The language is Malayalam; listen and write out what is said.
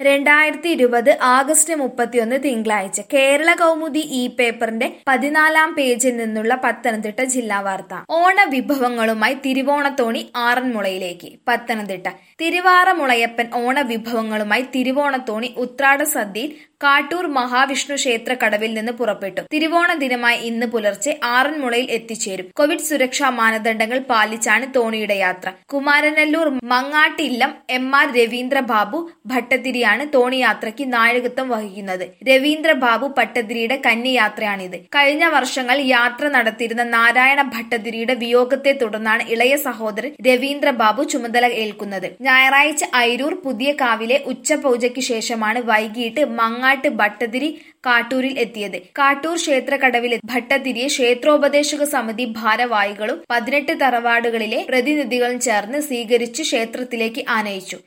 രണ്ടായിരത്തി ഇരുപത് ആഗസ്റ്റ് മുപ്പത്തിയൊന്ന് തിങ്കളാഴ്ച കേരള കൗമുദി ഇ പേപ്പറിന്റെ പതിനാലാം പേജിൽ നിന്നുള്ള പത്തനംതിട്ട ജില്ലാ വാർത്ത ഓണ വിഭവങ്ങളുമായി തിരുവോണത്തോണി ആറന്മുളയിലേക്ക് പത്തനംതിട്ട തിരുവാറമുളയപ്പൻ ഓണ വിഭവങ്ങളുമായി തിരുവോണത്തോണി ഉത്രാട സദ്യയിൽ കാട്ടൂർ മഹാവിഷ്ണു ക്ഷേത്ര കടവിൽ നിന്ന് പുറപ്പെട്ടു തിരുവോണ ദിനമായ ഇന്ന് പുലർച്ചെ ആറന്മുളയിൽ എത്തിച്ചേരും കോവിഡ് സുരക്ഷാ മാനദണ്ഡങ്ങൾ പാലിച്ചാണ് തോണിയുടെ യാത്ര കുമാരനല്ലൂർ മങ്ങാട്ടില്ലം എം ആർ രവീന്ദ്ര ബാബു ഭട്ടതിരിയാണ് തോണി യാത്രയ്ക്ക് നായകത്വം വഹിക്കുന്നത് രവീന്ദ്ര ബാബു ഭട്ടതിരിയുടെ കന്യയാത്രയാണിത് കഴിഞ്ഞ വർഷങ്ങൾ യാത്ര നടത്തിയിരുന്ന നാരായണ ഭട്ടതിരിയുടെ വിയോഗത്തെ തുടർന്നാണ് ഇളയ സഹോദരൻ രവീന്ദ്ര ബാബു ചുമതല ഏൽക്കുന്നത് ഞായറാഴ്ച ഐരൂർ പുതിയ കാവിലെ ഉച്ചപൂജയ്ക്ക് ശേഷമാണ് വൈകിട്ട് മങ്ങാട്ട് ഭട്ടതിരി കാട്ടൂരിൽ എത്തിയത് കാട്ടൂർ ക്ഷേത്രക്കടവിലെ ഭട്ടതിരിയെ ക്ഷേത്രോപദേശക സമിതി ഭാരവാഹികളും പതിനെട്ട് തറവാടുകളിലെ പ്രതിനിധികളും ചേർന്ന് സ്വീകരിച്ച് ക്ഷേത്രത്തിലേക്ക് ആനയിച്ചു